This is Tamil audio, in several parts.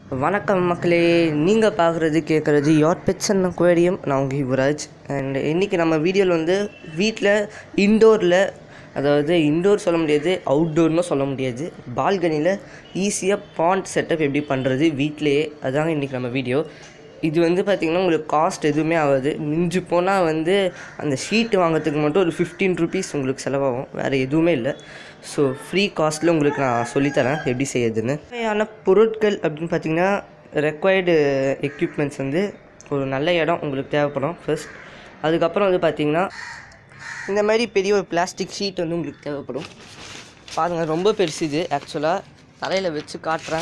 வணக்கம் மக்களே நீங்கள் பார்க்குறது கேட்குறது யார் பெட்ஸ் அண்ட் அக்வேரியம் நான் உங்கள் யுவராஜ் அண்ட் இன்றைக்கி நம்ம வீடியோவில் வந்து வீட்டில் இன்டோரில் அதாவது இன்டோர் சொல்ல முடியாது அவுட்டோர்னு சொல்ல முடியாது பால்கனியில் ஈஸியாக பாண்ட் செட்டப் எப்படி பண்ணுறது வீட்டிலேயே அதாங்க இன்றைக்கி நம்ம வீடியோ இது வந்து பார்த்திங்கன்னா உங்களுக்கு காஸ்ட் எதுவுமே ஆகாது மிஞ்சு போனால் வந்து அந்த ஷீட் வாங்குறதுக்கு மட்டும் ஒரு ஃபிஃப்டீன் ருபீஸ் உங்களுக்கு செலவாகும் வேறு எதுவுமே இல்லை ஸோ ஃப்ரீ காஸ்ட்டில் உங்களுக்கு நான் சொல்லித்தரேன் எப்படி செய்யுதுன்னு தேவையான பொருட்கள் அப்படின்னு பார்த்தீங்கன்னா ரெக்வயர்டு எக்யூப்மெண்ட்ஸ் வந்து ஒரு நல்ல இடம் உங்களுக்கு தேவைப்படும் ஃபர்ஸ்ட் அதுக்கப்புறம் வந்து பார்த்திங்கன்னா இந்த மாதிரி பெரிய ஒரு பிளாஸ்டிக் ஷீட் வந்து உங்களுக்கு தேவைப்படும் பாருங்கள் ரொம்ப பெருசு இது ஆக்சுவலாக தலையில் வச்சு காட்டுறேன்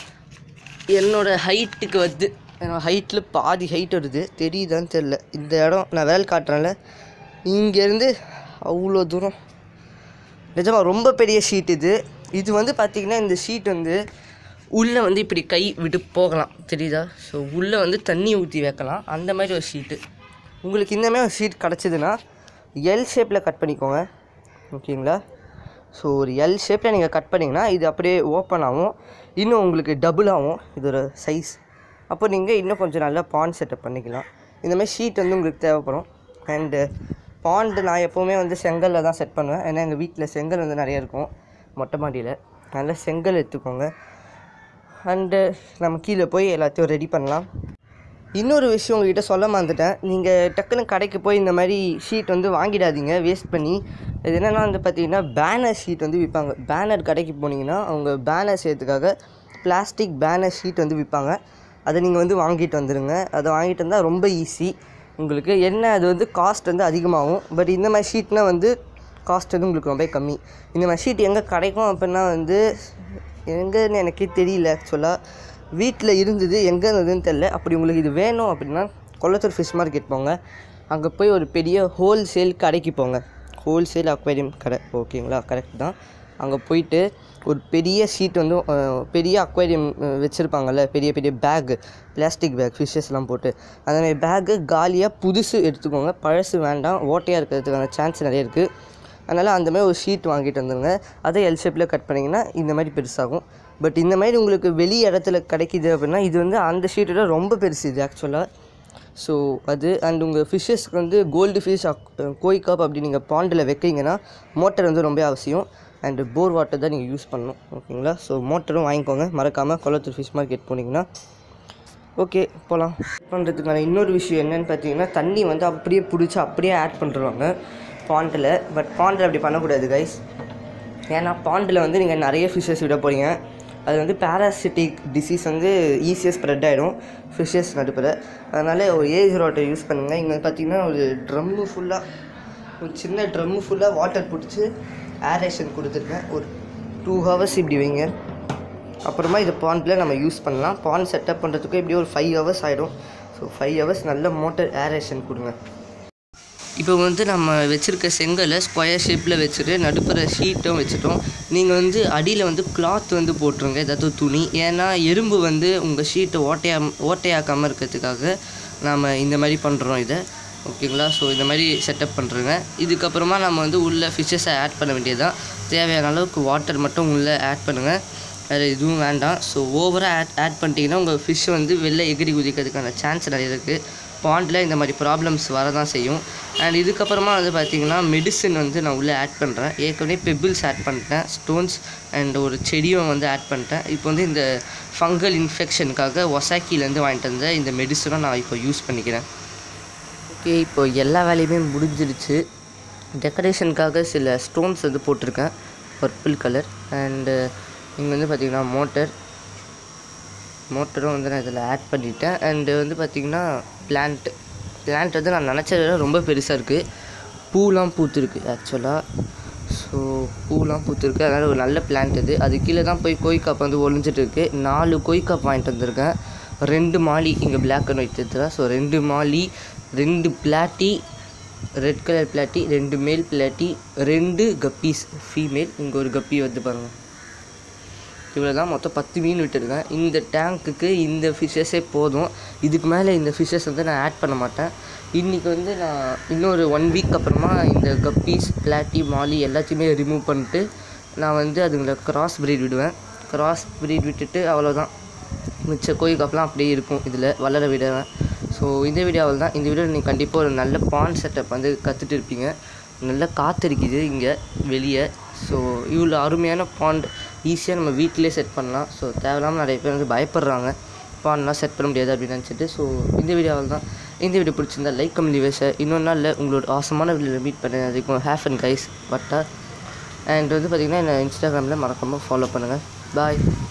என்னோடய ஹைட்டுக்கு வந்து என்னோடய ஹைட்டில் பாதி ஹைட் வருது தெரியுதான்னு தெரில இந்த இடம் நான் வேலை காட்டுறேன்ல இங்கேருந்து அவ்வளோ தூரம் நிஜமாக ரொம்ப பெரிய ஷீட் இது இது வந்து பார்த்திங்கன்னா இந்த ஷீட் வந்து உள்ளே வந்து இப்படி கை விட்டு போகலாம் தெரியுதா ஸோ உள்ளே வந்து தண்ணி ஊற்றி வைக்கலாம் அந்த மாதிரி ஒரு ஷீட்டு உங்களுக்கு இந்த மாதிரி ஒரு ஷீட் கிடச்சிதுன்னா எல் ஷேப்பில் கட் பண்ணிக்கோங்க ஓகேங்களா ஸோ ஒரு எல் ஷேப்பில் நீங்கள் கட் பண்ணிங்கன்னா இது அப்படியே ஓப்பன் ஆகும் இன்னும் உங்களுக்கு டபுள் ஆகும் இதோட சைஸ் அப்போ நீங்கள் இன்னும் கொஞ்சம் நல்லா பாண்ட் செட்டப் பண்ணிக்கலாம் இந்த மாதிரி ஷீட் வந்து உங்களுக்கு தேவைப்படும் அண்டு பாண்டு நான் எப்போவுமே வந்து செங்கலில் தான் செட் பண்ணுவேன் ஏன்னா எங்கள் வீட்டில் செங்கல் வந்து நிறைய இருக்கும் மொட்டை மாடியில் நல்லா செங்கல் எடுத்துக்கோங்க அண்டு நம்ம கீழே போய் எல்லாத்தையும் ரெடி பண்ணலாம் இன்னொரு விஷயம் உங்ககிட்ட சொல்ல மறந்துட்டேன் நீங்கள் டக்குன்னு கடைக்கு போய் இந்த மாதிரி ஷீட் வந்து வாங்கிடாதீங்க வேஸ்ட் பண்ணி இது என்னென்னா வந்து பார்த்தீங்கன்னா பேனர் ஷீட் வந்து விற்பாங்க பேனர் கடைக்கு போனீங்கன்னா அவங்க பேனர் செய்யறதுக்காக பிளாஸ்டிக் பேனர் ஷீட் வந்து விற்பாங்க அதை நீங்கள் வந்து வாங்கிட்டு வந்துடுங்க அதை வாங்கிட்டு வந்தால் ரொம்ப ஈஸி உங்களுக்கு என்ன அது வந்து காஸ்ட் வந்து அதிகமாகும் பட் இந்த மாதிரி ஷீட்னால் வந்து காஸ்ட் வந்து உங்களுக்கு ரொம்ப கம்மி இந்த மாதிரி ஷீட் எங்கே கிடைக்கும் அப்படின்னா வந்து எங்கேன்னு எனக்கே தெரியல ஆக்சுவலாக வீட்டில் இருந்தது எங்கே இருந்ததுன்னு தெரில அப்படி உங்களுக்கு இது வேணும் அப்படின்னா கொல்லத்தூர் ஃபிஷ் மார்க்கெட் போங்க அங்கே போய் ஒரு பெரிய ஹோல்சேல் கடைக்கு போங்க ஹோல்சேல் அக்வேரியம் கடை ஓகேங்களா கரெக்ட் தான் அங்கே போயிட்டு ஒரு பெரிய ஷீட் வந்து அஹ், பெரிய அக்வேரியம் வச்சுருப்பாங்கல்ல பெரிய பெரிய பேக் பிளாஸ்டிக் பேக் ஃபிஷ்ஷஸ்லாம் போட்டு அந்த மாதிரி பேக்கு காலியாக புதுசு எடுத்துக்கோங்க பழசு வேண்டாம் ஓட்டையாக இருக்கிறதுக்கான சான்ஸ் நிறைய இருக்குது அதனால் அந்த மாதிரி ஒரு ஷீட் வாங்கிட்டு வந்துடுங்க அதை எல் ஷேப்பில் கட் பண்ணிங்கன்னா இந்த மாதிரி பெருசாகும் பட் இந்த மாதிரி உங்களுக்கு வெளி இடத்துல கிடைக்கிது அப்படின்னா இது வந்து அந்த ஷீட்டோட ரொம்ப பெருசு இது ஆக்சுவலாக ஸோ அது அண்ட் உங்கள் ஃபிஷ்ஷஸ்க்கு வந்து கோல்டு ஃபிஷ் கோய் கப் அப்படி நீங்கள் பாண்டில் வைக்கிறீங்கன்னா மோட்டர் வந்து ரொம்ப அவசியம் அண்டு போர் வாட்டர் தான் நீங்கள் யூஸ் பண்ணணும் ஓகேங்களா ஸோ மோட்டரும் வாங்கிக்கோங்க மறக்காமல் கொளத்தூர் ஃபிஷ் மார்க்கெட் போனீங்கன்னா ஓகே போகலாம் பண்ணுறதுக்கான இன்னொரு விஷயம் என்னன்னு பார்த்தீங்கன்னா தண்ணி வந்து அப்படியே பிடிச்சி அப்படியே ஆட் பண்ணுறாங்க பாண்டில் பட் பாண்டில் அப்படி பண்ணக்கூடாது கைஸ் ஏன்னா பாண்டில் வந்து நீங்கள் நிறைய ஃபிஷ்ஷஸ் விட போகிறீங்க அது வந்து பேராசிட்டிக் டிசீஸ் வந்து ஈஸியாக ஸ்ப்ரெட் ஆகிடும் ஃபிஷ்ஷஸ் நடுப்புற அதனால் ஒரு ஏஜ் வாட்டர் யூஸ் பண்ணுங்கள் இங்கே பார்த்தீங்கன்னா ஒரு ட்ரம்மு ஃபுல்லாக ஒரு சின்ன ட்ரம்மு ஃபுல்லாக வாட்டர் பிடிச்சி ஏரேஷன் கொடுத்துருக்கேன் ஒரு டூ ஹவர்ஸ் இப்படி வைங்க அப்புறமா இது பாண்டில் நம்ம யூஸ் பண்ணலாம் பாண்ட் செட்டப் பண்ணுறதுக்கு எப்படியும் ஒரு ஃபைவ் ஹவர்ஸ் ஆகிடும் ஸோ ஃபைவ் ஹவர்ஸ் நல்ல மோட்டர் ஏரேஷன் கொடுங்க இப்போ வந்து நம்ம வச்சுருக்க செங்கலை ஸ்கொயர் ஷேப்பில் வச்சுட்டு நடுப்புற ஷீட்டும் வச்சுட்டோம் நீங்கள் வந்து அடியில் வந்து கிளாத் வந்து போட்டுருங்க ஏதாவது ஒரு துணி ஏன்னா எறும்பு வந்து உங்கள் ஷீட்டை ஓட்டையா ஓட்டையாக்காமல் இருக்கிறதுக்காக நாம் இந்த மாதிரி பண்ணுறோம் இதை ஓகேங்களா ஸோ இந்த மாதிரி செட்டப் பண்ணுறேங்க இதுக்கப்புறமா நம்ம வந்து உள்ளே ஃபிஷ்ஷஸை ஆட் பண்ண வேண்டியதுதான் தேவையான அளவுக்கு வாட்டர் மட்டும் உள்ளே ஆட் பண்ணுங்கள் வேறு எதுவும் வேண்டாம் ஸோ ஓவராக ஆட் ஆட் பண்ணிட்டீங்கன்னா உங்கள் ஃபிஷ் வந்து வெளில எகிரி குதிக்கிறதுக்கான சான்ஸ் நிறைய இருக்குது பாண்டில் இந்த மாதிரி ப்ராப்ளம்ஸ் வர தான் செய்யும் அண்ட் இதுக்கப்புறமா வந்து பார்த்தீங்கன்னா மெடிசின் வந்து நான் உள்ளே ஆட் பண்ணுறேன் ஏற்கனவே பெபிள்ஸ் ஆட் பண்ணிட்டேன் ஸ்டோன்ஸ் அண்ட் ஒரு செடியும் வந்து ஆட் பண்ணிட்டேன் இப்போ வந்து இந்த ஃபங்கல் இன்ஃபெக்ஷனுக்காக ஒசாக்கிலேருந்து வாங்கிட்டு வந்த இந்த மெடிசனும் நான் இப்போ யூஸ் பண்ணிக்கிறேன் ஓகே இப்போ எல்லா வேலையுமே முடிஞ்சிருச்சு டெக்கரேஷனுக்காக சில ஸ்டோன்ஸ் வந்து போட்டிருக்கேன் பர்பிள் கலர் அண்டு இங்கே வந்து பார்த்திங்கன்னா மோட்டர் மோட்டரும் வந்து நான் இதில் ஆட் பண்ணிட்டேன் அண்டு வந்து பார்த்திங்கன்னா பிளான்ட் பிளான்ட் வந்து நான் நினச்சத விட ரொம்ப பெருசாக இருக்குது பூலாம் பூத்துருக்கு ஆக்சுவலாக ஸோ பூலாம் பூத்துருக்கு அதனால் ஒரு நல்ல பிளான்ட் இது அது கீழே தான் போய் கொய்காப் வந்து ஒளிஞ்சிட்டு இருக்கு நாலு கொய்காப் வாங்கிட்டு வந்திருக்கேன் ரெண்டு மாலி இங்கே பிளாக் அண்ட் ஒயிட் எடுத்துகிறேன் ஸோ ரெண்டு மாலி ரெண்டு பிளாட்டி ரெட் கலர் பிளாட்டி ரெண்டு மேல் பிளாட்டி ரெண்டு கப்பீஸ் ஃபீமேல் இங்கே ஒரு கப்பி வந்து பாருங்கள் இவ்வளோ தான் மொத்தம் பத்து மீன் விட்டுருக்கேன் இந்த டேங்க்குக்கு இந்த ஃபிஷ்ஷஸே போதும் இதுக்கு மேலே இந்த ஃபிஷ்ஷஸ் வந்து நான் ஆட் பண்ண மாட்டேன் இன்றைக்கி வந்து நான் இன்னொரு ஒன் வீக் அப்புறமா இந்த கப்பீஸ் பிளாட்டி மாலி எல்லாத்தையுமே ரிமூவ் பண்ணிட்டு நான் வந்து அதுங்களை கிராஸ் ப்ரீட் விடுவேன் கிராஸ் ப்ரீட் விட்டுட்டு அவ்வளோதான் மிச்ச கோழி காப்பெலாம் அப்படியே இருக்கும் இதில் வளர விடுவேன் ஸோ இந்த வீடியோவில் தான் இந்த வீடியோவில் நீங்கள் கண்டிப்பாக ஒரு நல்ல பாண்ட் செட்டப் வந்து கற்றுட்டு இருப்பீங்க நல்ல காற்று இருக்குது இங்கே வெளியே ஸோ இவ்வளோ அருமையான பாண்ட் ஈஸியாக நம்ம வீட்டிலே செட் பண்ணலாம் ஸோ தேவையில்லாமல் நிறைய பேர் வந்து பயப்படுறாங்க பாண்ட்லாம் செட் பண்ண முடியாது அப்படின்னு நினச்சிட்டு ஸோ இந்த வீடியோவில் தான் இந்த வீடியோ பிடிச்சிருந்தா லைக் கம்மி வேச இன்னொரு நாளில் உங்களோட ஆசமான வீடியோவில் மீட் பண்ண அதுக்கும் ஹேஃப் அண்ட் கைஸ் பட்டா அண்ட் வந்து பார்த்திங்கன்னா என்ன இன்ஸ்டாகிராமில் மறக்காமல் ஃபாலோ பண்ணுங்கள் பாய்